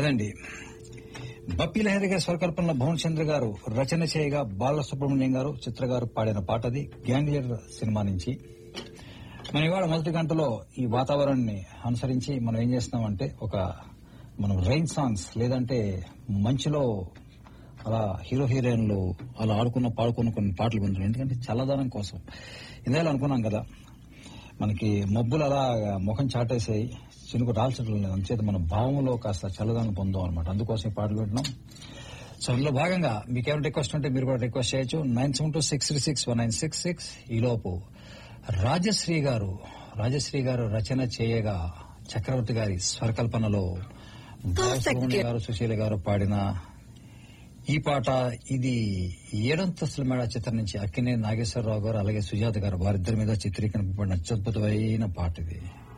అదండి బప్పి లహరి గారి స్వరకల్పనలో భవన్ చంద్ర గారు రచన చేయగా బాలసుబ్రహ్మణ్యం గారు చిత్ర గారు పాడిన పాట అది గ్యాంగ్ లీడర్ సినిమా నుంచి మనం ఇవాళ మొదటి గంటలో ఈ వాతావరణాన్ని అనుసరించి మనం ఏం చేస్తున్నామంటే ఒక మనం రైన్ సాంగ్స్ లేదంటే మంచులో అలా హీరో హీరోయిన్లు అలా ఆడుకున్న పాడుకున్న కొన్ని పాటలు వింటున్నాం ఎందుకంటే చల్లదనం కోసం ఇందాక అనుకున్నాం కదా మనకి మబ్బులు అలా ముఖం చాటేసాయి చినుకు రాల్చడం లేదు అంచేత మన భావంలో కాస్త చల్లదనం పొందాం అనమాట అందుకోసం ఈ పాటలు వింటున్నాం సో అందులో భాగంగా మీకు ఏమైనా రిక్వెస్ట్ ఉంటే మీరు కూడా రిక్వెస్ట్ చేయొచ్చు nine seven two six three six one nine six six ఈలోపు రాజశ్రీ గారు రాజశ్రీ గారు రచన చేయగా చక్రవర్తి గారి స్వరకల్పనలో బాలసుబ్రహ్మణ్య గారు సుశీల గారు పాడిన ఈ పాట ఇది ఏడంతస్తుల మేడ చిత్రం నుంచి అక్కినే నాగేశ్వరరావు గారు అలాగే సుజాత గారు వారిద్దరి మీద చిత్రీకరింపబడిన అత్యద్భుతమైన పాట ఇది